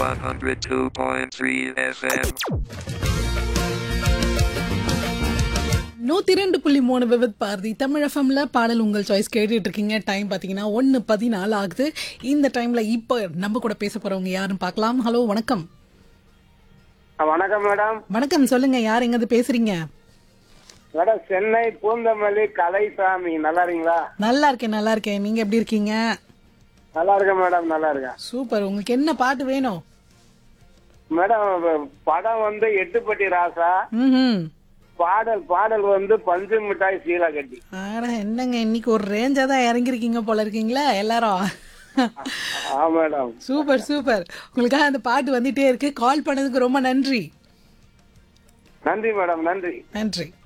102.3 FM. நூத்தி ரெண்டு புள்ளி மூணு விவித் பாரதி தமிழ் எஃப்எம்ல பாடல் உங்கள் சாய்ஸ் கேட்டுட்டு இருக்கீங்க டைம் பாத்தீங்கன்னா ஒன்னு பதினாலு ஆகுது இந்த டைம்ல இப்போ நம்ம கூட பேச போறவங்க யாருன்னு பார்க்கலாம் ஹலோ வணக்கம் ஆ, வணக்கம் மேடம் வணக்கம் சொல்லுங்க யார் எங்கது பேசுறீங்க மேடம் சென்னை பூந்தமல்லி கலைசாமி நல்லா இருக்கீங்களா நல்லா இருக்கேன் நல்லா இருக்கேன் நீங்க எப்படி இருக்கீங்க நல்லா இருக்கேன் மேடம் நல்லா இருக்கேன் சூப்பர் உங்களுக்கு என்ன பாட்டு வேணும் மேடம் படம் வந்து எட்டுப்பட்டி ராசா ம் பாடல் பாடல் வந்து பஞ்சு மிட்டாய் சீலா கட்டி ஆட என்னங்க இன்னைக்கு ஒரு ரேஞ்சா தான் இறங்கிருக்கீங்க போல இருக்கீங்களா எல்லாரும் ஆ மேடம் சூப்பர் சூப்பர் உங்களுக்காக அந்த பாட்டு வந்துட்டே இருக்கு கால் பண்ணதுக்கு ரொம்ப நன்றி நன்றி மேடம் நன்றி நன்றி